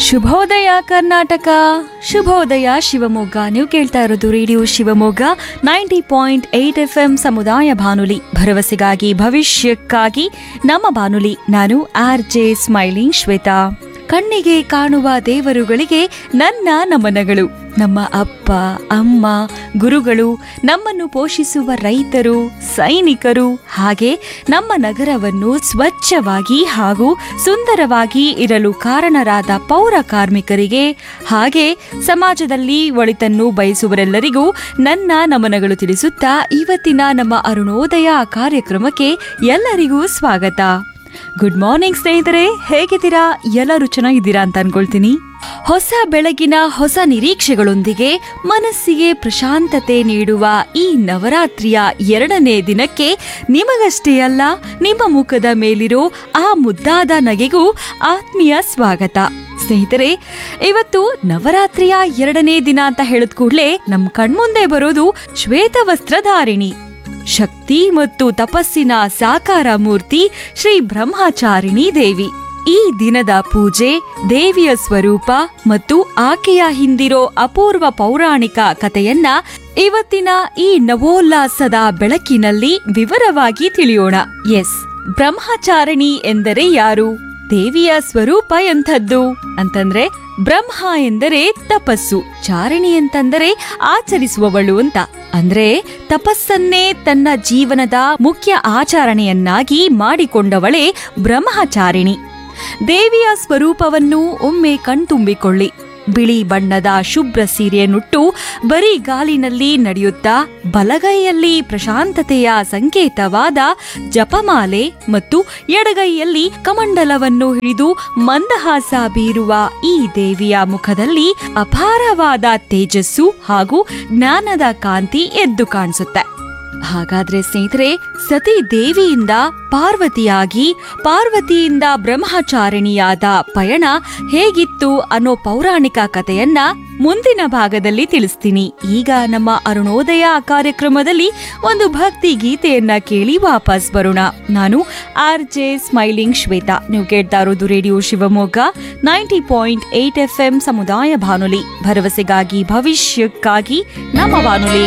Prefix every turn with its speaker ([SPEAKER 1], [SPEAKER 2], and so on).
[SPEAKER 1] ಶುಭೋದಯ ಕರ್ನಾಟಕ ಶುಭೋದಯ ಶಿವಮೊಗ್ಗ ನೀವು ಕೇಳ್ತಾ ಇರೋದು radio Shivamogga ninety point eight F M ಸಮುದಾಯ ಬಾನುಲಿ ಭರವಸೆಗಾಗಿ ಭವಿಷ್ಯಕ್ಕಾಗಿ ನಮ್ಮ ಬಾನುಲಿ ನಾನು ಆರ್ ಜೆ ಸ್ಮೈಲಿಂಗ್ ಶ್ವೇತಾ ಕಣ್ಣಿಗೆ ಕಾಣುವ ದೇವರುಗಳಿಗೆ ನನ್ನ ನಮನಗಳು ನಮ್ಮ ಅಪ್ಪ ಅಮ್ಮ ಗುರುಗಳು ನಮ್ಮನ್ನು ಪೋಷಿಸುವ ರೈತರು ಸೈನಿಕರು ಹಾಗೆ ನಮ್ಮ ನಗರವನ್ನು ಸ್ವಚ್ಛವಾಗಿ ಹಾಗೂ ಸುಂದರವಾಗಿ ಇರಲು ಕಾರಣರಾದ ಪೌರ ಕಾರ್ಮಿಕರಿಗೆ ಹಾಗೆ ಸಮಾಜದಲ್ಲಿ ಒಳಿತನ್ನು ಬಯಸುವರೆಲ್ಲರಿಗೂ ನನ್ನ ನಮನಗಳು ತಿಳಿಸುತ್ತಾ ಇವತ್ತಿನ ನಮ್ಮ ಅರುಣೋದಯ ಕಾರ್ಯಕ್ರಮಕ್ಕೆ ಎಲ್ಲರಿಗೂ ಸ್ವಾಗತ ಗುಡ್ ಮಾರ್ನಿಂಗ್ ಸ್ನೇಹಿತರೆ ಹೇಗಿದ್ದೀರಾ ಎಲ್ಲರೂ ಚೆನ್ನಾಗಿದ್ದೀರಾ ಅಂತ ಅನ್ಕೊಳ್ತೀನಿ ಹೊಸ ಬೆಳಗಿನ ಹೊಸ ನಿರೀಕ್ಷೆಗಳೊಂದಿಗೆ ಮನಸ್ಸಿಗೆ ಪ್ರಶಾಂತತೆ ನೀಡುವ ಈ ನವರಾತ್ರಿಯ ಎರಡನೇ ದಿನಕ್ಕೆ ನಿಮಗಷ್ಟೇ ಅಲ್ಲ ನಿಮ್ಮ ಮುಖದ ಮೇಲಿರೋ ಆ ಮುದ್ದಾದ ನಗೆಗೂ ಆತ್ಮೀಯ ಸ್ವಾಗತ ಸ್ನೇಹಿತರೆ ಇವತ್ತು ನವರಾತ್ರಿಯ ಎರಡನೇ ದಿನ ಅಂತ ಹೇಳಿದ ಕೂಡಲೇ ನಮ್ ಕಣ್ಮುಂದೆ ಬರೋದು ಶ್ವೇತ ವಸ್ತ್ರಧಾರಿಣಿ ಶಕ್ತಿ ಮತ್ತು ತಪಸ್ಸಿನ ಸಾಕಾರ ಮೂರ್ತಿ ಶ್ರೀ ಬ್ರಹ್ಮಚಾರಿಣಿ ದೇವಿ ಈ ದಿನದ ಪೂಜೆ ದೇವಿಯ ಸ್ವರೂಪ ಮತ್ತು ಆಕೆಯ ಹಿಂದಿರೋ ಅಪೂರ್ವ ಪೌರಾಣಿಕ ಕಥೆಯನ್ನ ಇವತ್ತಿನ ಈ ನವೋಲ್ಲಾಸದ ಬೆಳಕಿನಲ್ಲಿ ವಿವರವಾಗಿ ತಿಳಿಯೋಣ ಎಸ್ ಬ್ರಹ್ಮಚಾರಿಣಿ ಎಂದರೆ ಯಾರು ದೇವಿಯ ಸ್ವರೂಪ ಎಂಥದ್ದು ಅಂತಂದ್ರೆ ಬ್ರಹ್ಮ ಎಂದರೆ ತಪಸ್ಸು ಚಾರಿಣಿ ಅಂತಂದರೆ ಆಚರಿಸುವವಳು ಅಂತ ಅಂದ್ರೆ ತಪಸ್ಸನ್ನೇ ತನ್ನ ಜೀವನದ ಮುಖ್ಯ ಆಚರಣೆಯನ್ನಾಗಿ ಮಾಡಿಕೊಂಡವಳೇ ಬ್ರಹ್ಮಚಾರಿಣಿ ದೇವಿಯ ಸ್ವರೂಪವನ್ನು ಒಮ್ಮೆ ಕಣ್ತುಂಬಿಕೊಳ್ಳಿ ಬಿಳಿ ಬಣ್ಣದ ಶುಭ್ರ ಸೀರೆಯನ್ನುಟ್ಟು ಬರೀ ಗಾಲಿನಲ್ಲಿ ನಡೆಯುತ್ತಾ ಬಲಗೈಯಲ್ಲಿ ಪ್ರಶಾಂತತೆಯ ಸಂಕೇತವಾದ ಜಪಮಾಲೆ ಮತ್ತು ಎಡಗೈಯಲ್ಲಿ ಕಮಂಡಲವನ್ನು ಹಿಡಿದು ಮಂದಹಾಸ ಬೀರುವ ಈ ದೇವಿಯ ಮುಖದಲ್ಲಿ ಅಪಾರವಾದ ತೇಜಸ್ಸು ಹಾಗೂ ಜ್ಞಾನದ ಕಾಂತಿ ಎದ್ದು ಕಾಣಿಸುತ್ತೆ ಹಾಗಾದ್ರೆ ಸ್ನೇಹಿತರೆ ಸತಿ ದೇವಿಯಿಂದ ಪಾರ್ವತಿಯಾಗಿ ಪಾರ್ವತಿಯಿಂದ ಬ್ರಹ್ಮಚಾರಿಣಿಯಾದ ಪಯಣ ಹೇಗಿತ್ತು ಅನ್ನೋ ಪೌರಾಣಿಕ ಕಥೆಯನ್ನ ಮುಂದಿನ ಭಾಗದಲ್ಲಿ ತಿಳಿಸ್ತೀನಿ ಈಗ ನಮ್ಮ ಅರುಣೋದಯ ಕಾರ್ಯಕ್ರಮದಲ್ಲಿ ಒಂದು ಭಕ್ತಿ ಗೀತೆಯನ್ನ ಕೇಳಿ ವಾಪಸ್ ಬರೋಣ ನಾನು ಆರ್ ಜೆ ಸ್ಮೈಲಿಂಗ್ ಶ್ವೇತಾ ನೀವು ಕೇಳ್ತಾ ಇರೋದು radio Shivamogga ninety point eight F M ಸಮುದಾಯ ಬಾನುಲಿ ಭರವಸೆಗಾಗಿ ಭವಿಷ್ಯಕ್ಕಾಗಿ ನಮ್ಮ ಬಾನುಲಿ